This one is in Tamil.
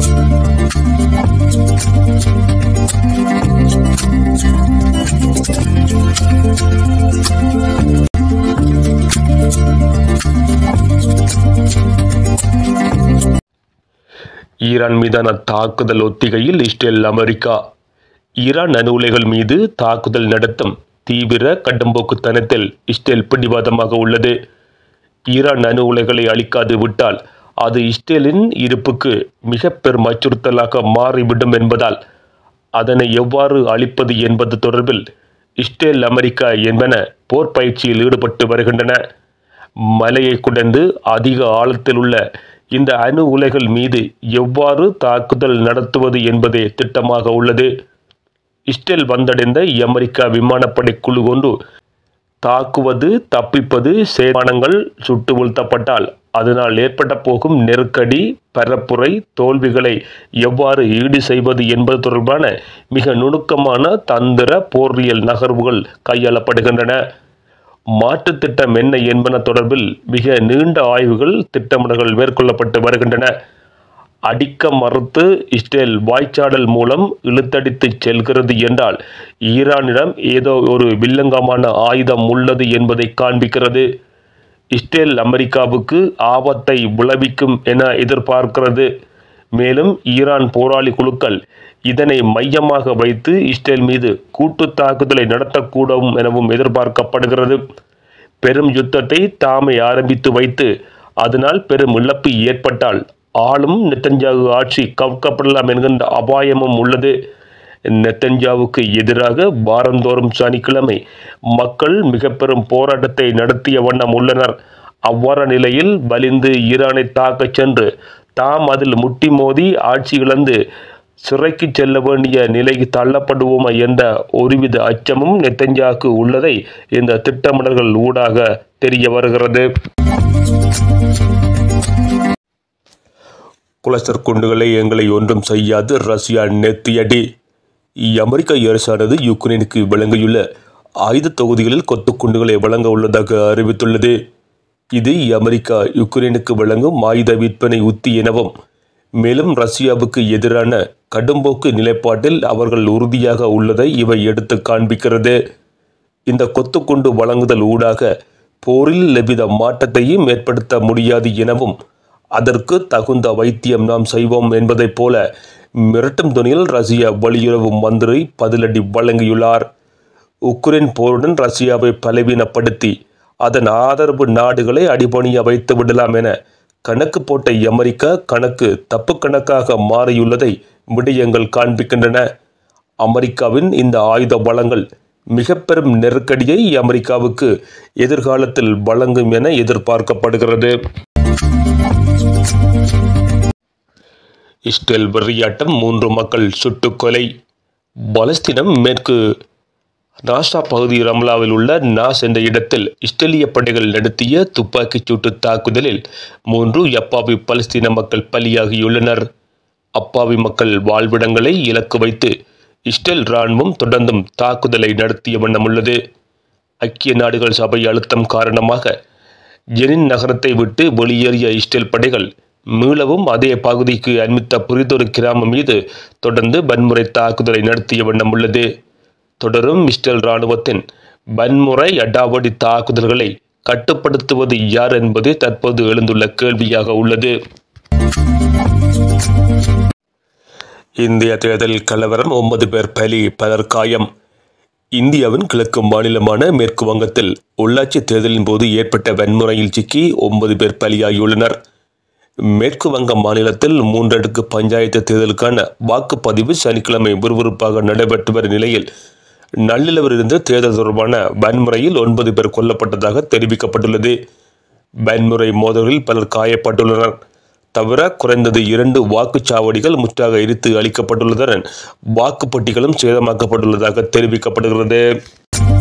ஈரான் மீதான தாக்குதல் ஒத்திகையில் இஸ்ரேல் அமெரிக்கா ஈரான் அணு உலைகள் மீது தாக்குதல் நடத்தும் தீவிர கடும்போக்குத்தனத்தில் இஸ்ரேல் பிடிவாதமாக உள்ளது ஈரான் அணு உலைகளை அழிக்காது விட்டால் அது இஸ்ரேலின் இருப்புக்கு மிக பெரும் அச்சுறுத்தலாக மாறிவிடும் என்பதால் அதனை எவ்வாறு அழிப்பது என்பது தொடர்பில் இஸ்ரேல் அமெரிக்கா என்பன போர் பயிற்சியில் ஈடுபட்டு வருகின்றன மலையை குடந்து அதிக ஆழத்தில் உள்ள இந்த அணு உலைகள் மீது எவ்வாறு தாக்குதல் நடத்துவது என்பதே திட்டமாக உள்ளது இஸ்ரேல் வந்தடைந்த அமெரிக்கா விமானப்படை குழு ஒன்று தாக்குவது தப்பிப்பது சேமானங்கள் சுட்டு வீழ்த்தப்பட்டால் அதனால் ஏற்பட போகும் நெருக்கடி பரப்புரை தோல்விகளை எவ்வாறு ஈடு செய்வது என்பது தொடர்பான மிக நுணுக்கமான தந்திர போர்வியல் நகர்வுகள் கையாளப்படுகின்றன மாற்றுத் திட்டம் என்ன என்பன தொடர்பில் மிக நீண்ட ஆய்வுகள் திட்டமிடல்கள் மேற்கொள்ளப்பட்டு வருகின்றன அடிக்க மறுத்து இஸ்ரேல் வாய்ச்சாடல் மூலம் இழுத்தடித்து செல்கிறது என்றால் ஈரானிடம் ஏதோ ஒரு வில்லங்கமான ஆயுதம் உள்ளது என்பதை காண்பிக்கிறது இஸ்ரேல் அமெரிக்காவுக்கு ஆபத்தை விளைவிக்கும் என எதிர்பார்க்கிறது மேலும் ஈரான் போராளி குழுக்கள் இதனை மையமாக வைத்து இஸ்ரேல் மீது கூட்டு தாக்குதலை நடத்தக்கூடும் எனவும் எதிர்பார்க்கப்படுகிறது பெரும் யுத்தத்தை தாமே ஆரம்பித்து வைத்து அதனால் பெரும் இழப்பு ஏற்பட்டால் ஆளும் நெத்தஞ்சாவு ஆட்சி கவுக்கப்படலாம் என்கின்ற அபாயமும் உள்ளது நெத்தஞ்சாவுக்கு எதிராக வாரந்தோறும் சனிக்கிழமை மக்கள் மிக பெரும் போராட்டத்தை நடத்திய வண்ணம் உள்ளனர் அவ்வாறு நிலையில் வலிந்து ஈரானை தாக்கச் சென்று தாம் அதில் முட்டி மோதி ஆட்சி இழந்து சிறைக்கு செல்ல வேண்டிய நிலைக்கு தள்ளப்படுவோமா என்ற ஒருவித அச்சமும் நெத்தஞ்சாவுக்கு உள்ளதை இந்த திட்டமிடல்கள் ஊடாக தெரிய வருகிறது குளஸ்டர் குண்டுகளை எங்களை ஒன்றும் செய்யாது ரஷ்யா நெத்தியடி அமெரிக்க அரசானது யுக்ரைனுக்கு வழங்கியுள்ள ஆயுத தொகுதிகளில் கொத்து குண்டுகளை வழங்க உள்ளதாக அறிவித்துள்ளது இது அமெரிக்கா யுக்ரைனுக்கு வழங்கும் ஆயுத விற்பனை உத்தி எனவும் மேலும் ரஷ்யாவுக்கு எதிரான கடும்போக்கு நிலைப்பாட்டில் அவர்கள் உறுதியாக உள்ளதை இவை எடுத்து காண்பிக்கிறது இந்த கொத்துக்குண்டு வழங்குதல் ஊடாக போரில் எவ்வித மாற்றத்தையும் ஏற்படுத்த முடியாது எனவும் அதற்கு தகுந்த வைத்தியம் நாம் செய்வோம் என்பதைப் போல மிரட்டும் துணியில் ரஷ்ய வெளியுறவு மந்திரி பதிலடி வழங்கியுள்ளார் உக்ரைன் போருடன் ரஷ்யாவை பலவீனப்படுத்தி அதன் ஆதரவு நாடுகளை அடிபணிய வைத்து விடலாம் என கணக்கு போட்ட அமெரிக்கா கணக்கு தப்பு கணக்காக மாறியுள்ளதை விடயங்கள் காண்பிக்கின்றன அமெரிக்காவின் இந்த ஆயுத வளங்கள் மிக பெரும் நெருக்கடியை அமெரிக்காவுக்கு எதிர்காலத்தில் வழங்கும் என எதிர்பார்க்கப்படுகிறது இஸ்ரேல் வெறியாட்டம் மூன்று மக்கள் சுட்டுக்கொலை பலஸ்தீனம் மேற்கு நாசா பகுதி ரம்லாவில் உள்ள நாஸ் என்ற இடத்தில் இஸ்ரேலிய படைகள் நடத்திய துப்பாக்கிச் சூட்டு தாக்குதலில் மூன்று அப்பாவி பலஸ்தீன மக்கள் பலியாகியுள்ளனர் அப்பாவி மக்கள் வாழ்விடங்களை இலக்கு வைத்து இஸ்ரேல் இராணுவம் தொடர்ந்தும் தாக்குதலை நடத்திய வண்ணம் உள்ளது ஐக்கிய நாடுகள் சபை அழுத்தம் காரணமாக ஜெனின் நகரத்தை விட்டு வெளியேறிய இஸ்ரேல் படைகள் மீளவும் அதே பகுதிக்கு அண்மித்த புரிதொரு கிராமம் மீது தொடர்ந்து வன்முறை தாக்குதலை நடத்திய வண்ணம் உள்ளது தொடரும் இஸ்ரேல் இராணுவத்தின் வன்முறை அடாவடி தாக்குதல்களை கட்டுப்படுத்துவது யார் என்பது தற்போது எழுந்துள்ள கேள்வியாக உள்ளது இந்திய தேர்தல் கலவரம் ஒன்பது பேர் பலி பலர் காயம் இந்தியாவின் கிழக்கு மாநிலமான மேற்கு வங்கத்தில் உள்ளாட்சி தேர்தலின் போது ஏற்பட்ட வன்முறையில் சிக்கி ஒன்பது பேர் பலியாகியுள்ளனர் மேற்கு வங்க மாநிலத்தில் மூன்றடுக்கு பஞ்சாயத்து தேர்தலுக்கான வாக்குப்பதிவு சனிக்கிழமை விறுவிறுப்பாக நடைபெற்று வரும் நிலையில் நள்ளிரவிலிருந்து தேர்தல் தொடர்பான வன்முறையில் ஒன்பது பேர் கொல்லப்பட்டதாக தெரிவிக்கப்பட்டுள்ளது வன்முறை மோதல்களில் பலர் காயப்பட்டுள்ளனர் தவிர குறைந்தது இரண்டு வாக்குச்சாவடிகள் முற்றாக எரித்து அளிக்கப்பட்டுள்ளதுடன் வாக்குப்பட்டிகளும் சேதமாக்கப்பட்டுள்ளதாக தெரிவிக்கப்படுகிறது